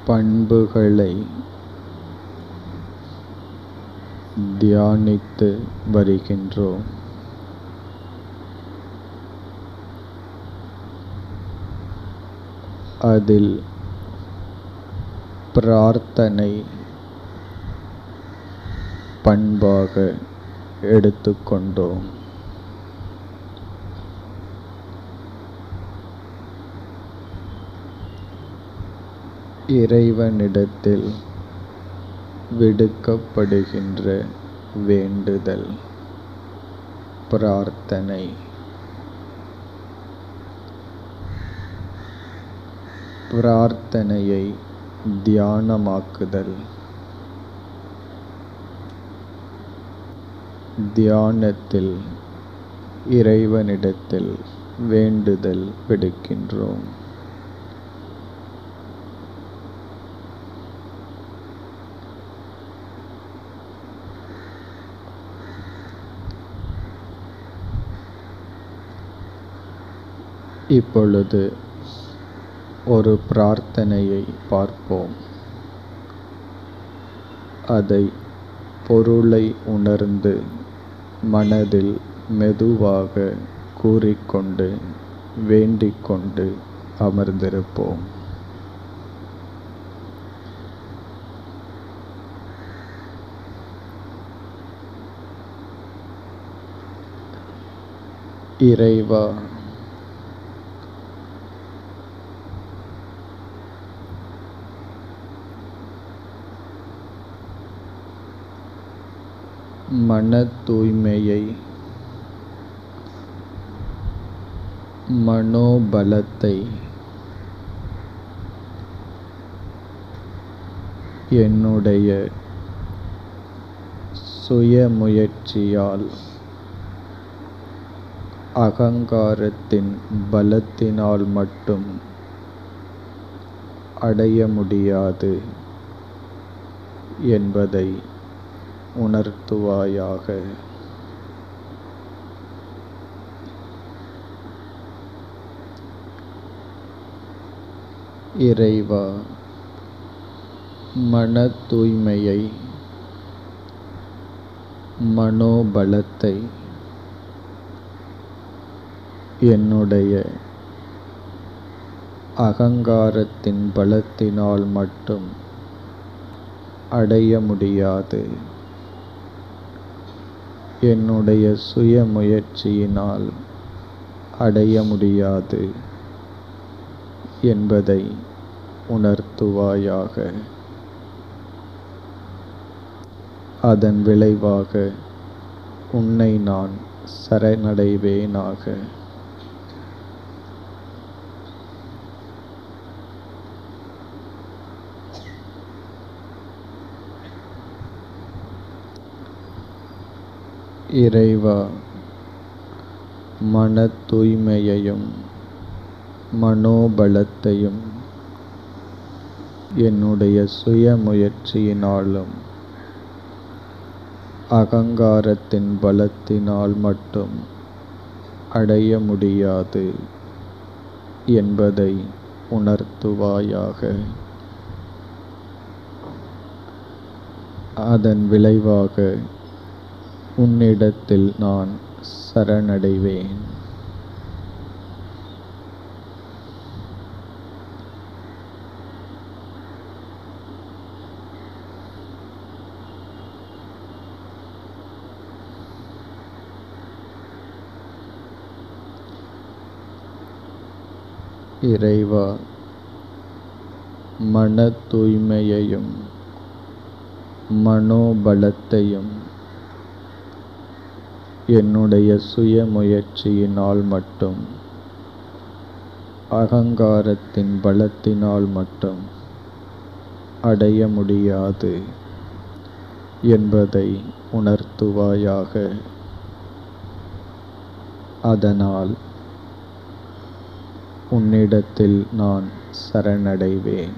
பண்புகளை தியானித்து வருகின்றோம் அதில் பிரார்த்தனை பண்பாக எடுத்துக்கொண்டோம் இறைவனிடத்தில் விடுக்கப்படுகின்ற வேண்டுதல் பிரார்த்தனை பிரார்த்தனையை தியானமாக்குதல் தியானத்தில் இறைவனிடத்தில் வேண்டுதல் விடுக்கின்றோம் இப்பொழுது ஒரு பிரார்த்தனையை பார்ப்போம் அதை பொருளை உணர்ந்து மனதில் மெதுவாக கூறிக்கொண்டு வேண்டிக்கொண்டு அமர்ந்திருப்போம் இறைவா மன தூய்மையை மனோபலத்தை என்னுடைய சுயமுயற்சியால் அகங்காரத்தின் பலத்தினால் மட்டும் அடைய முடியாது என்பதை உணர்த்துவாயாக இறைவா மன தூய்மையை மனோபலத்தை என்னுடைய அகங்காரத்தின் பலத்தினால் மட்டும் அடைய முடியாது என்னுடைய சுய முயற்சியினால் அடைய முடியாது என்பதை உணர்த்துவாயாக அதன் விளைவாக உன்னை நான் சரணடைவேனாக இறைவா மன தூய்மையையும் மனோபலத்தையும் என்னுடைய சுய முயற்சியினாலும் அகங்காரத்தின் பலத்தினால் மட்டும் அடைய முடியாது என்பதை உணர்த்துவாயாக அதன் விளைவாக உன்னிடத்தில் நான் சரணடைவேன் இறைவா மன தூய்மையையும் மனோபலத்தையும் என்னுடைய சுய முயற்சியினால் மட்டும் அகங்காரத்தின் பலத்தினால் மட்டும் அடைய முடியாது என்பதை உணர்த்துவாயாக அதனால் உன்னிடத்தில் நான் சரணடைவேன்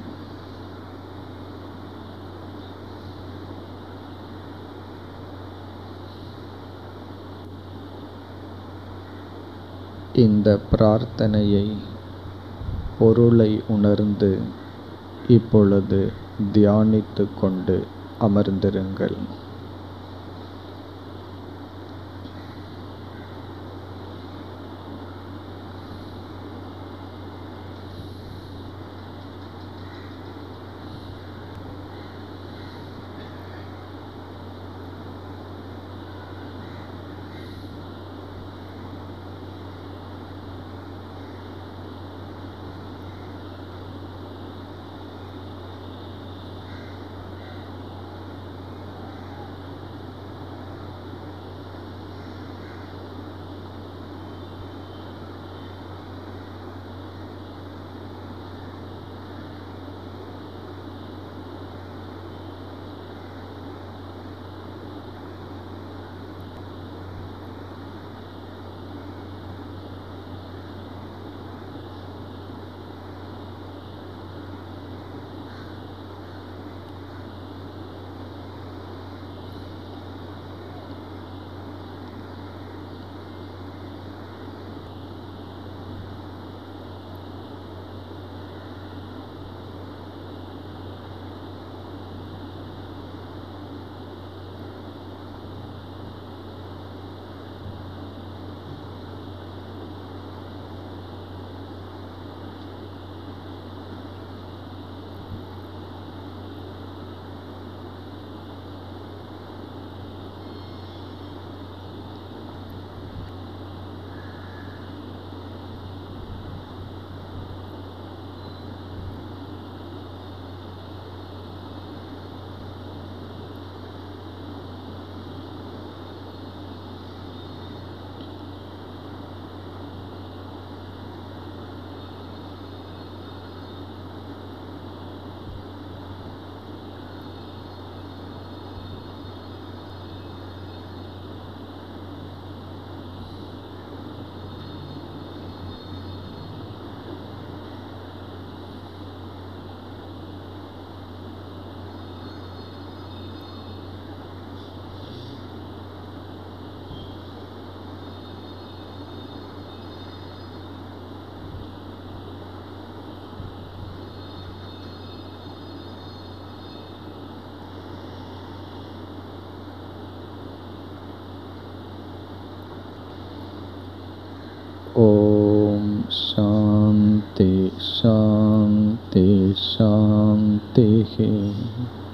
இந்த பிரார்த்தனையை பொருளை உணர்ந்து இப்பொழுது தியானித்து கொண்டு அமர்ந்திருங்கள் ஓம் சாந்தி சாந்தி சாந்திஹி